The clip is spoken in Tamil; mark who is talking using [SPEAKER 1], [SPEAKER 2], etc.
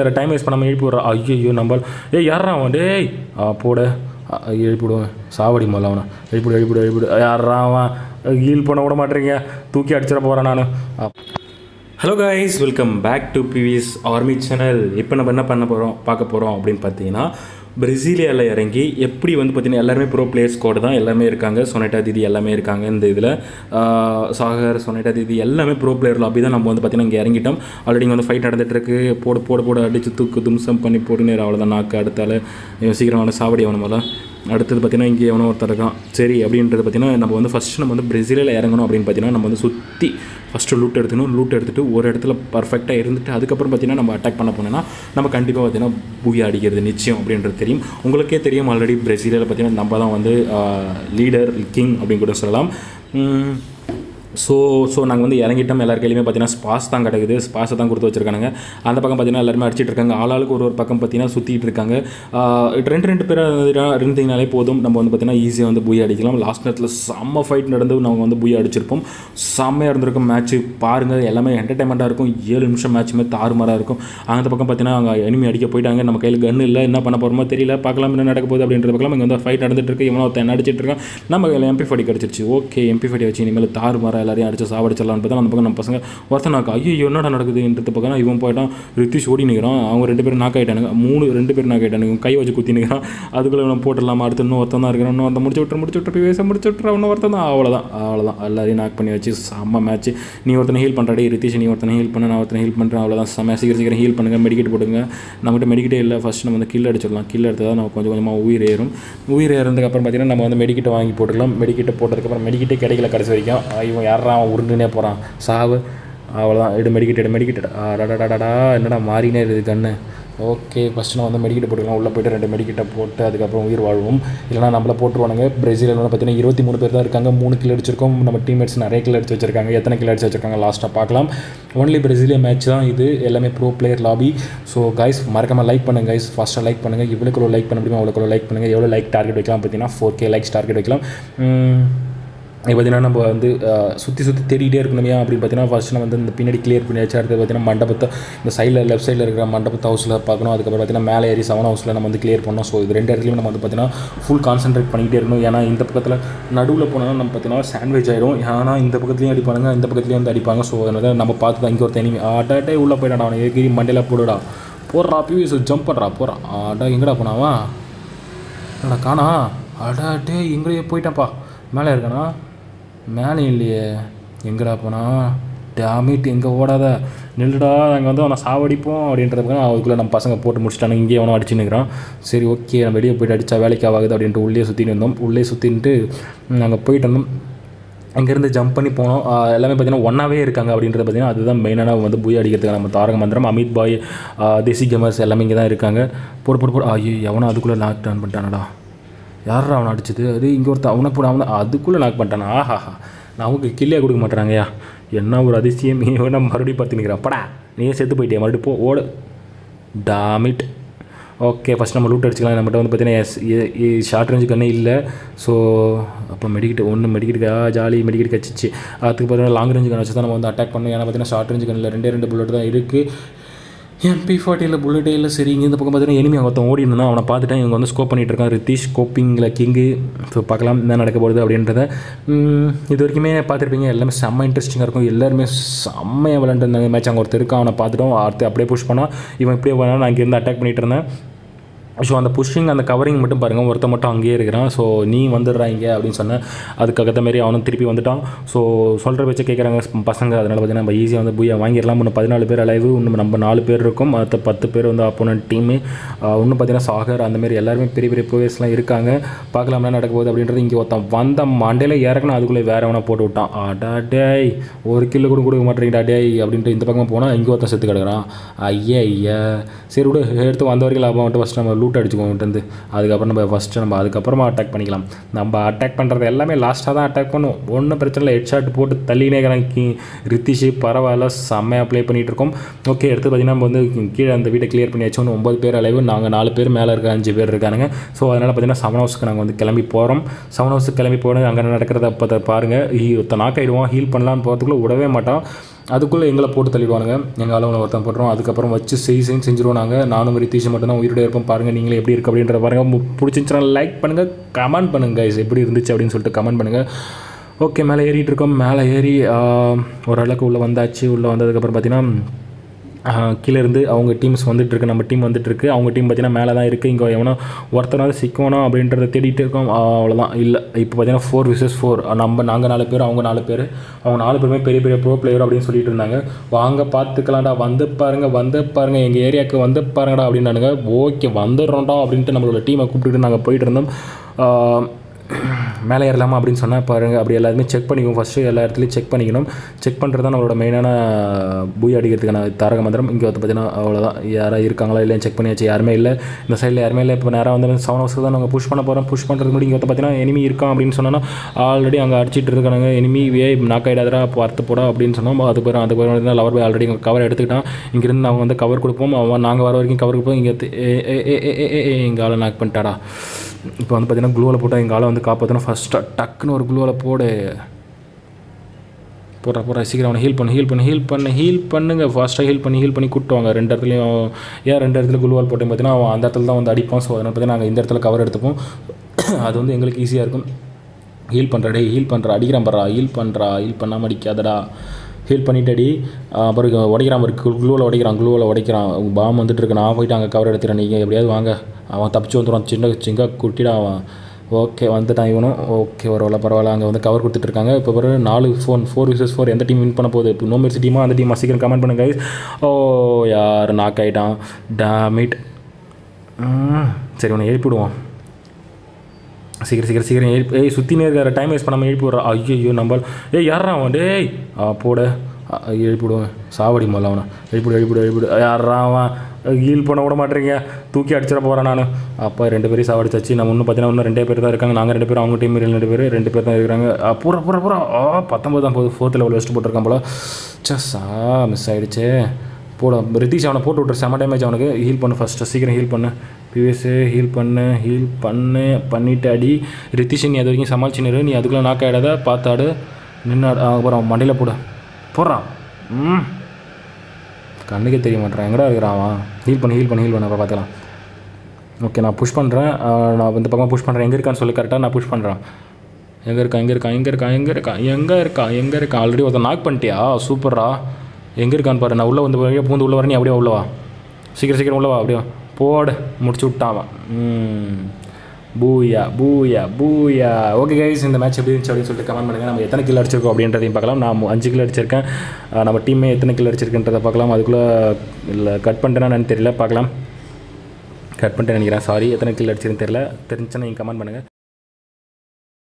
[SPEAKER 1] வேறு டைம் வேஸ்ட் பண்ணாமல் எழுப்பி விட்றா ஐயோ நம்ம ஏய் யாரா அவன் டேய் ஆ போட ஆ, எழுப்பி விடுவேன் சாவடி முதல்ல அவனை எழுப்பிடு எழுப்பிடு எழுப்பிடு யாரா அவன் ஹீல் பண்ண விட மாட்டேறீங்க தூக்கி அடிச்சிட போகிறேன் நான் hello guys welcome back to P V S army channel இப்போ நம்ம என்ன பண்ண போகிறோம் பார்க்க போகிறோம் அப்படின்னு பார்த்தீங்கன்னா பிரசீலியாவில் இறங்கி எப்படி வந்து பார்த்தீங்கன்னா எல்லாருமே ப்ரோ பிளேயர்ஸ் கோடு தான் எல்லாமே இருக்காங்க சொனேட்டா தீதி எல்லாமே இருக்காங்க இந்த இதில் சாகர் சொனேட்டா தீதி எல்லாமே ப்ரோ பிளேயர் லாபி தான் நம்ம வந்து பார்த்தீங்கன்னா இங்கே இறங்கிட்டோம் ஆல்ரெடி இங்கே வந்து ஃபைட் நடந்துட்டு இருக்கு போடு போடு போடு அடிச்சு தூக்கு தும்சம் பண்ணி போட்டு நேரம் அவ்வளோதான் நாக்கு அடுத்தால இவன் சீக்கிரம் அவனை சாவடி அவனை முதல்ல அடுத்தது பார்த்தீங்கன்னா இங்கே எவனோ ஒருத்தர் இருக்கான் சரி அப்படின்றது பார்த்தீங்கன்னா நம்ம வந்து ஃபஸ்ட்டு நம்ம வந்து பிரேசிலில் இறங்கணும் அப்படின்னு பார்த்தீங்கன்னா நம்ம வந்து சுற்றி ஃபஸ்ட்டு லூட் எடுத்துக்கணும் லூட் எடுத்துகிட்டு ஒரு இடத்துல பர்ஃபெக்டாக இருந்துட்டு அதுக்கப்புறம் பார்த்தீங்கன்னா நம்ம அட்டாக் பண்ண போனோம்னா நம்ம கண்டிப்பாக பார்த்தீங்கன்னா பூயா அடிக்கிறது நிச்சயம் அப்படின்றது தெரியும் உங்களுக்கே தெரியும் ஆல்ரெடி பிரேசிலில் பார்த்தீங்கன்னா நம்ம தான் வந்து லீடர் கிங் அப்படின்னு கூட சொல்லலாம் உம், ஸோ ஸோ நாங்கள் வந்து இறங்கிட்டோம் எல்லார் கையிலுமே பார்த்தீங்கன்னா ஸ்பாஸ் தான் கிடக்குது ஸ்பாஸை தான் கொடுத்து வச்சிருக்காங்க அந்த பக்கம் பார்த்தீங்கன்னா எல்லாருமே அடிச்சிட்டு இருக்காங்க ஆளாளுக்கு ஒரு ஒரு பக்கம் பார்த்தீங்கன்னா சுற்றிட்டு இருக்காங்க ஆஹ் ரெண்டு ரெண்டு பேராக இருந்தீங்கனாலே போதும் நம்ம வந்து பார்த்தீங்கன்னா ஈஸியாக வந்து பூயா அடிக்கலாம் லாஸ்ட் நேரத்தில் செம்ம ஃபைட் நடந்து நம்ம வந்து பூயா அடிச்சிருப்போம் செம்மையாக இருந்திருக்கும் மேட்ச்சு பாருங்கள் எல்லாமே என்டர்டைன்மெண்ட்டாக இருக்கும் ஏழு நிமிஷம் மேட்ச்சுமே தாறுமாறாக இருக்கும் அந்த பக்கம் பார்த்தீங்கன்னா அவங்க எனிமி அடிக்க போயிட்டாங்க நம்ம கையில் கன் இல்லை என்ன பண்ண போகிறோமோ தெரியல பார்க்கலாம் என்ன நடக்க போகுது அப்படின்றது பார்க்கலாம் இங்கே வந்து ஃபைட் நடந்துட்டு இருக்கு இவனோ ஒருத்தன் அடிச்சிட்டு இருக்கான் நம்ம கையில் எம்பி ஃபடி கிடச்சிருச்சு ஓகே எம்பி ஃபடி வச்சு இனிமேல் தாறுமாறா எல்லாரையும் அடிச்சு சாவடிச்சிடலாம்னு பார்த்தா அந்த பக்கம் நம்ம பசங்க ஒருத்தன் நாக்கு ஐயோ என்னடா நடக்குதுன்றது பக்கம் இவன் போயிட்டான் ரித்திஷ் ஓடி நிற்கிறான் அவங்க ரெண்டு பேரும் நாக் ஆகிட்டானுங்க மூணு ரெண்டு பேரும் நாக் ஆகிட்டானுங்க கை வச்சு குத்தி நிற்கிறான் அதுக்குள்ளே இவனை போட்டுடலாமா அடுத்து இன்னும் ஒருத்தன் தான் இருக்கிறான் இன்னும் ஒருத்தன் முடிச்சு விட்டு முடிச்சு விட்டு பேச முடிச்சு விட்டுறா இன்னும் ஒருத்தன் தான் அவ்வளோதான் அவ்வளோதான் எல்லாரையும் நாக் பண்ணி வச்சு செம்ம மேட்ச் நீ ஒருத்தனை ஹீல் பண்ணுறாடி ரித்திஷ் நீ ஒருத்தனை ஹீல் பண்ண நான் ஒருத்தனை ஹீல் பண்ணுறேன் அவ்வளோதான் செம்ம சீக்கிரம் சீக்கிரம் ஹீல் பண்ணுங்கள் மெடிக்கெட் போடுங்க நம்மகிட்ட மெடிக்கெட்டே இல்லை ஃபஸ்ட் நம்ம வந்து கில் அடிச்சிடலாம் கில் எடுத்தா நம்ம கொஞ்சம் கொஞ்சமாக உயிர் ஏறும் உயிர் ஏறதுக்கப்புறம் பார்த்தீங்கன்னா நம்ம வந்து மெடிக்கெட்டை வாங்கி போட்டுக்கலாம் மெடிக்கெட்டை போட்டதுக்கப்புறம் மெடிக்கெட்டே கிடைக்கல கடைசி வரைக்கும் ஆ, இவன் யாரா அவன் உருண்டுனே போகிறான் சாவு அவ்வளோதான் எடு மெடிக்கெட் எடு மெடிக்கெட் டடா என்னடா மாறினே இருக்குது கண்ணு ஓகே ஃபஸ்ட்டு நான் வந்து மெடிக்கெட் போட்டுக்கலாம் உள்ளே போயிட்டு ரெண்டு மெடிக்கெட்டை போட்டு அதுக்கப்புறம் உயிர் வாழ்வோம் இல்லைனா நம்மள போட்டுருவானுங்க பிரேசிலில் வந்து பார்த்தீங்கன்னா இருபத்தி மூணு பேர் தான் இருக்காங்க மூணு கில் அடிச்சிருக்கோம் நம்ம டீம்மேட்ஸ் நிறைய கில் அடிச்சு வச்சிருக்காங்க எத்தனை கில் அடிச்சு வச்சிருக்காங்க லாஸ்ட்டாக பார்க்கலாம் ஒன்லி பிரேசிலிய மேட்ச் தான் இது எல்லாமே bro player lobby so guys மறக்காம லைக் பண்ணுங்க கைஸ் ஃபஸ்ட்டாக லைக் பண்ணுங்கள் இவ்வளோக்குள்ள லைக் பண்ண முடியுமோ அவ்வளோக்குள்ள லைக் பண்ணுங்கள் எவ்வளோ லைக் டார்கெட் வைக்கலாம் பார்த்தீங்கன்னா ஃபோர் கே லைக்ஸ் டார்கெட் வைக்கலாம் உம், இப்போ பார்த்தீங்கன்னா நம்ம வந்து சுற்றி சுற்றி தேடிட்டே இருக்கணுமே அப்படின்னு பார்த்தீங்கன்னா ஃபர்ஸ்ட் நம்ம வந்து இந்த பின்னாடி கிளியர் பண்ணியாச்சு அடுத்து பார்த்தீங்கன்னா மண்டபத்தை இந்த சைடில் லெஃப்ட் சைடில் இருக்கிற மண்டபத்து ஹவுஸில் பார்க்கணும் அதுக்கப்புறம் பார்த்தீங்கன்னா மேலே ஏறி செவன் ஹவுஸில் நம்ம வந்து கிளியர் பண்ணோம் ஸோ இது ரெண்டு இடத்துலையும் நம்ம வந்து பார்த்தீங்கன்னா ஃபுல் கான்சென்ட்ரேட் பண்ணிகிட்டே இருக்கணும் ஏன்னா இந்த பக்கத்தில் நடுவில் போனால் நம்ம பார்த்தீங்கன்னா சாண்ட்விச் ஆயிடும் ஏன்னா இந்த பக்கத்துலையும் அடிப்பாங்க இந்த பக்கத்துலையும் வந்து அடிப்பாங்க ஸோ அதனால நம்ம பார்த்து தான் இங்கே ஒரு தனி ஆட்டாட்டே உள்ளே போயிட்டான் அவனை எகிரி மண்டையில் போடுடா போடுறா பிவிஎஸ் ஜம்ப் பண்ணுறா போகிறா ஆடா எங்கடா போனாவா என்னடா காணா அடா டே எங்கேயே போயிட்டான்ப்பா மேலே இருக்கானா மேலே இல்லையே எங்கடா போனா டேமிட் எங்கே ஓடாத நில்லுடா அங்கே வந்து அவனை சாவடிப்போம் அப்படின்றதுக்கு அதுக்குள்ளே நம்ம பசங்க போட்டு முடிச்சிட்டாங்க இங்கேயே அவனை அடிச்சு நிற்கிறான் சரி ஓகே நம்ம வெளியே போயிட்டு அடித்தா வேலைக்கு ஆகாது அப்படின்ட்டு உள்ளே சுற்றிட்டு இருந்தோம் உள்ளே சுற்றின்ட்டு நாங்கள் போயிட்டு இருந்தோம் அங்கேருந்து ஜம்ப் பண்ணி போனோம் ஆஹ் எல்லாமே பார்த்தீங்கன்னா ஒன்றாவே இருக்காங்க அப்படின்றது பார்த்தீங்கன்னா அதுதான் மெயினான வந்து பூய் அடிக்கிறதுக்கு நம்ம தாரக மந்திரம் அமித் பாய் ஆஹ் தேசி கேமர்ஸ் எல்லாமே இங்கே தான் இருக்காங்க போடு போடு போடு ஐயோ எவனோ அதுக்குள்ளே லாக் டவுன் பண்ணிட்டானடா யாரா அவனை அடிச்சது அது இங்கே ஒருத்தன் அவனை போட அவனை அதுக்குள்ளே லாக் பண்ணிட்டானா ஆஹாஹா நமக்கு கில்லியே கொடுக்க மாட்டாங்கய்யா என்ன ஒரு அதிசயம் இவன் மறுபடியும் பார்த்து நிற்கிறான் படா நீயே செத்து போயிட்டியா மறுபடியும் போ ஓடு டாமிட் ஓகே ஃபஸ்ட் நம்ம லூட் அடிச்சுக்கலாம் நம்மகிட்ட வந்து பார்த்தீங்கன்னா ஷார்ட் ரேஞ்சு கண்ணே இல்லை ஸோ அப்புறம் மெடிக்கிட்டு ஒன்று மெடிக்கிட்டு ஜாலி மெடிக்கிட்டு கச்சிச்சு அதுக்கு பார்த்தீங்கன்னா லாங் ரேஞ்சு கன் வச்சு தான் நம்ம வந்து அட்டாக் பண்ணோம் ஏன்னா பார்த்தீங்கன்னா ஷார்ட் ரேஞ்சு கண்ணில் ரெண்டே ரெண்டு புல்லட் தான் இருக்குது எம்பி ஃபார்ட்டியில் புல்லட்டே இல்லை சரி இங்கே இந்த பக்கம் பார்த்தீங்கன்னா எனிமி ஒருத்தன் ஓடி இருந்தான் அவனை பார்த்துட்டேன் இவங்க வந்து ஸ்கோப் பண்ணிட்டு இருக்கான் ரித்தீஷ் ஸ்கோப்பிங்கில் கிங்கு ஸோ பார்க்கலாம் என்ன நடக்க போகுது அப்படின்றத உம், இது வரைக்குமே பார்த்துருப்பீங்க எல்லாமே செம்ம இன்ட்ரெஸ்டிங்காக இருக்கும் எல்லாருமே செம்மையாக விளாண்டுருந்தாங்க மேட்ச் அங்கே ஒருத்தர் இருக்கான் அவனை பார்த்துட்டோம் அடுத்து அப்படியே புஷ் பண்ணான் இவன் இப்படியே போனான் நான் இங்கேருந்து அட்டாக் பண்ணிட்டு இருந்தேன் ஸோ அந்த புஷ்ஷிங் அந்த கவரிங் மட்டும் பாருங்கள் ஒருத்தன் மட்டும் அங்கேயே இருக்கிறான் ஸோ நீ வந்துடுறா இங்கே அப்படின்னு சொன்னேன் அதுக்கு தகுந்த மாதிரி அவனும் திருப்பி வந்துட்டான் ஸோ சொல்கிற வச்சு கேட்குறாங்க பசங்க அதனால் பார்த்தீங்கன்னா நம்ம ஈஸியாக வந்து பூயா வாங்கிடலாம் இன்னும் பதினாலு பேர் அலைவு இன்னும் நம்ம நாலு பேர் இருக்கும் அடுத்த பத்து பேர் வந்து அப்போனன்ட் டீமு இன்னும் பார்த்தீங்கன்னா சாகர் அந்த மாதிரி எல்லாருமே பெரிய பெரிய பிளேயர்ஸ்லாம் இருக்காங்க பார்க்கலாம் என்ன நடக்க போகுது அப்படின்றது இங்கே ஒருத்தன் வந்த மண்டையில் இறக்கணும் அதுக்குள்ளே வேற எவனா போட்டு விட்டான் ஆடா டேய் ஒரு கிலோ கூட கொடுக்க மாட்டேங்கிறா டேய் அப்படின்ட்டு இந்த பக்கம் போனால் இங்கே ஒருத்தன் செத்து கிடக்குறான் ஐயா ஐயா சரி விடு எடுத்து வந்த வரைக்கும் லாபம் மட்டும் ஃபஸ்ட் நம்ம லூட் அடிச்சுக்குவோம் வந்து அதுக்கப்புறம் நம்ம ஃபஸ்ட்டு நம்ம அதுக்கப்புறமா அட்டாக் பண்ணிக்கலாம் நம்ம அட்டாக் பண்ணுறது எல்லாமே லாஸ்ட்டாக தான் அட்டாக் பண்ணுவோம் ஒன்றும் பிரச்சனை இல்லை ஹெட் ஷாட் போட்டு தள்ளினே இருக்கிறாங்க ரித்திஷ் பரவாயில்ல செம்மையாக ப்ளே பண்ணிகிட்டு இருக்கோம் ஓகே அடுத்து பார்த்தீங்கன்னா நம்ம வந்து கீழே அந்த வீட்டை கிளியர் பண்ணி வச்சோம் ஒம்பது பேர் அளவு நாங்கள் நாலு பேர் மேலே இருக்க அஞ்சு பேர் இருக்கானுங்க ஸோ அதனால் பார்த்தீங்கன்னா செவன் ஹவுஸ்க்கு நாங்கள் வந்து கிளம்பி போகிறோம் செவன் ஹவுஸுக்கு கிளம்பி போனது அங்கே நடக்கிறத அப்போ பாருங்கள் ஒருத்த நாக் ஆகிடுவோம் ஹீல் பண்ணலான்னு போகிறதுக்குள்ளே விடவே மாட்டோம் அதுக்குள்ளே எங்களை போட்டு தள்ளிடுவானுங்க எங்கள் அளவில் ஒருத்தன் போட்டுருவோம் அதுக்கப்புறம் வச்சு செய் செஞ்சு செஞ்சுருவோம் நாங்கள் நானும் ரித்தீஷ் மட்டும் தான் உயிரோட இருப்போம் பாருங்கள் நீங்களே எப்படி இருக்குது அப்படின்றத பாருங்கள் பிடிச்சிருந்துச்சுன்னா லைக் பண்ணுங்கள் கமெண்ட் பண்ணுங்கள் guys எப்படி இருந்துச்சு அப்படின்னு சொல்லிட்டு கமெண்ட் பண்ணுங்கள் ஓகே மேலே ஏறிட்டு இருக்கோம் மேலே ஏறி ஆஹ், ஓரளவுக்கு உள்ளே வந்தாச்சு உள்ளே வந்ததுக்கப்புறம் பார்த்தீங்கன்னா ஆஹ் கீழே இருந்து அவங்க டீம்ஸ் வந்துட்டு இருக்கு நம்ம டீம் வந்துட்டு இருக்கு அவங்க டீம் பார்த்தீங்கன்னா மேலே தான் இருக்குது இங்கே எவனோ ஒருத்தனாவது சிக்கணும் அப்படின்றத தேடிட்டு இருக்கோம் ஆஹ் அவ்வளோதான் இல்லை இப்போ பார்த்தீங்கன்னா ஃபோர் விசஸ் ஃபோர் நம்ம நாங்கள் நாலு பேர் அவங்க நாலு பேர் அவங்க நாலு பேருமே பெரிய பெரிய ப்ரோ பிளேயர் அப்படின்னு சொல்லிட்டு இருந்தாங்க வாங்க பார்த்துக்கலாம்டா வந்து பாருங்க வந்து பாருங்க எங்கள் ஏரியாவுக்கு வந்து பாருங்கடா அப்படின்னானுங்க ஓகே வந்துடுறோம்டா அப்படின்ட்டு நம்மளோட டீமை கூப்பிட்டுட்டு நாங்கள் போயிட்டு இருந்தோம் ஆஹ் மேலே ஏறலாமா அப்படின்னு சொன்னால் பாருங்க அப்படி எல்லாருமே செக் பண்ணிக்கணும் ஃபஸ்ட்டு எல்லா இடத்துலையும் செக் பண்ணிக்கணும் செக் பண்ணுறது தான் நம்மளோட மெயினான பூய் அடிக்கிறதுக்கான தாரக மந்திரம் இங்கே வந்து பார்த்தீங்கன்னா அவ்வளோதான் யாராவது இருக்காங்களா இல்லைன்னு செக் பண்ணியாச்சு யாருமே இல்லை இந்த சைடில் யாருமே இல்லை இப்போ நேராக வந்து செவன் ஹவர்ஸ் தான் நாங்கள் புஷ் பண்ண போகிறோம் புஷ் பண்ணுறதுக்கு முன்னாடி இங்கே வந்து பார்த்தீங்கன்னா எனிமி இருக்கான் அப்படின்னு சொன்னோன்னா ஆல்ரெடி அங்கே அடிச்சிட்டு இருக்கானுங்க எனிமி வே நாக் ஆகிடாதரா பார்த்து போடா அப்படின்னு சொன்னோம் அது பேர் அது பேர் லவர் பாய் ஆல்ரெடி கவர் எடுத்துக்கிட்டான் இங்கேருந்து அவங்க வந்து கவர் கொடுப்போம் அவன் நாங்கள் வர வரைக்கும் கவர் கொடுப்போம் இங்கே எங்கள் ஆளை நாக் பண்ணிட்டாடா இப்போ வந்து பார்த்தீங்கன்னா குளூவில் போட்டால் எங்கள் ஆளை வந்து காப்பாற்றணும் ஃபஸ்ட்டாக டக்குன்னு ஒரு குளூவில் போடு போடுற போடுற சீக்கிரம் அவனை ஹீல் பண்ணு ஹீல் பண்ணு ஹீல் பண்ணு ஹீல் பண்ணுங்க ஃபாஸ்ட்டாக ஹீல் பண்ணி ஹீல் பண்ணி கூட்டுவாங்க ரெண்டு இடத்துலையும் ஏன் ரெண்டு இடத்துல குளுவால் போட்டேன் பார்த்தீங்கன்னா அவன் அந்த இடத்துல தான் வந்து அடிப்பான் ஸோ அதனால் பார்த்தீங்கன்னா நாங்கள் இந்த இடத்துல கவர் எடுத்துப்போம் அது வந்து எங்களுக்கு ஈஸியாக இருக்கும் ஹீல் பண்ணுறா டே ஹீல் பண்ணுறா அடிக்கிறான் பண்றா ஹீல் பண்ணுறா ஹீல் பண்ணாமல் அடிக்காதடா ஹீல் பண்ணிட்டடி அப்புறம் உடைக்கிறான் இருக்கு குளூவில் உடைக்கிறான் குளூவில் உடைக்கிறான் பாம் வந்துட்டு இருக்கு நான் போயிட்டு அங்கே கவர் எடுத்துறேன் நீங்கள் எப்படியாவது வாங்க அவன் தப்பிச்சு வந்துடுவான் சின்ன சிங்க குட்டிடா அவன் ஓகே வந்துட்டான் இவனும் ஓகே பரவாயில்ல பரவாயில்ல அங்கே வந்து கவர் கொடுத்துட்ருக்காங்க இப்போ பிறகு நாலு ஃபோன் ஃபோர் விசஸ் ஃபோர் எந்த டீம் வின் பண்ண போகுது இப்போ நோமெர்சி டீமா அந்த டீமா சீக்கிரம் கமெண்ட் பண்ணுங்க guys. ஓ யார் நாக் ஆகிட்டான் டேமிட் சரி உன்னை எழுப்பிடுவோம் சீக்கிரம் சீக்கிரம் சீக்கிரம் எழுப்பி ஏய் சுற்றினே இருக்கிற டைம் வேஸ்ட் பண்ணாமல் எழுப்பி விட்றா ஐயோ நம்ம ஏய் யாரா அவன் டேய் ஆ போட எழுப்பிவிடுவேன் சாவடி முதல்ல அவனை எழுப்பிடு எழுப்பிடு எழுப்பிடு யாரா அவன் ஹீல் பண்ண விட மாட்டேறீங்க தூக்கி அடிச்சிட போகிறேன் நான் அப்போ ரெண்டு பேரும் சாவடிச்சாச்சு நம்ம இன்னும் பார்த்தீங்கன்னா இன்னும் ரெண்டே பேர் தான் இருக்காங்க நாங்கள் ரெண்டு பேரும் அவங்க டீம் ரெண்டு பேர் ரெண்டு பேர் தான் இருக்கிறாங்க ஆ, பூரா பூரா பூரா ஆ பத்தொம்பது தான் போகுது ஃபோர்த் லெவல் வச்சுட்டு போட்டிருக்கான் போல சஸ்ஸா மிஸ் ஆகிடுச்சே போட ரித்தீஷ் அவனை போட்டு விட்ரு செம டேமேஜ் அவனுக்கு ஹீல் பண்ணு ஃபஸ்ட்டு சீக்கிரம் ஹீல் பண்ணு பிவிஎஸ் ஹீல் பண்ணு ஹீல் பண்ணு பண்ணிட்டு அடி ரித்தீஷ் நீ அது வரைக்கும் சமாளிச்சுன்னு நீ அதுக்குள்ளே நாக்க ஆடாத பார்த்தாடு நின்று அப்புறம் மண்டையில் போட போடுறான் ம் கண்ணுக்கே தெரிய மாட்டேறான் எங்கடா இருக்கிறான் அவன் ஹீல் பண்ணி ஹீல் பண்ணி ஹீல் பண்ண அப்புறம் பார்த்துக்கலாம் ஓகே நான் புஷ் பண்ணுறேன் நான் இந்த பக்கம் புஷ் பண்ணுறேன் எங்கே இருக்கான்னு சொல்லி கரெக்டாக நான் புஷ் பண்ணுறேன் எங்கே இருக்கான் எங்கே இருக்கான் எங்கே இருக்கான் எங்கே இருக்கான் எங்கே இருக்கான் எங்கே இருக்கான் ஆல்ரெடி ஒருத்தன் நாக் பண்ணிட்டியா சூப்பரா எங்கே இருக்கான்னு பாரு நான் உள்ளே வந்து வழியாக பூந்து உள்ளே வர நீ அப்படியே உள்ளவா சீக்கிரம் சீக்கிரம் உள்ளவா அப்படியே போடு முடிச்சு விட்டான் அவன் ம் பூயா பூயா பூயா ஓகே கைஸ் இந்த மேட்ச் எப்படி இருந்துச்சு அப்படின்னு சொல்லிட்டு கமெண்ட் பண்ணுங்கள் நம்ம எத்தனை கில் அடிச்சிருக்கோம் அப்படின்றதையும் பார்க்கலாம் நான் அஞ்சு கிலோ அடிச்சிருக்கேன் அஹ் நம்ம டீமே எத்தனை கிலோ அடிச்சிருக்குன்றதை பார்க்கலாம் அதுக்குள்ளே இல்லை கட் பண்ணிட்டேன்னா என்னன்னு தெரியல பார்க்கலாம் கட் பண்ணிட்டேன் நினைக்கிறேன் சாரி எத்தனை கில் அடிச்சிருன்னு தெரியல தெரிஞ்சுன்னா நீங்கள் கமெண்ட் பண்ணுங்கள்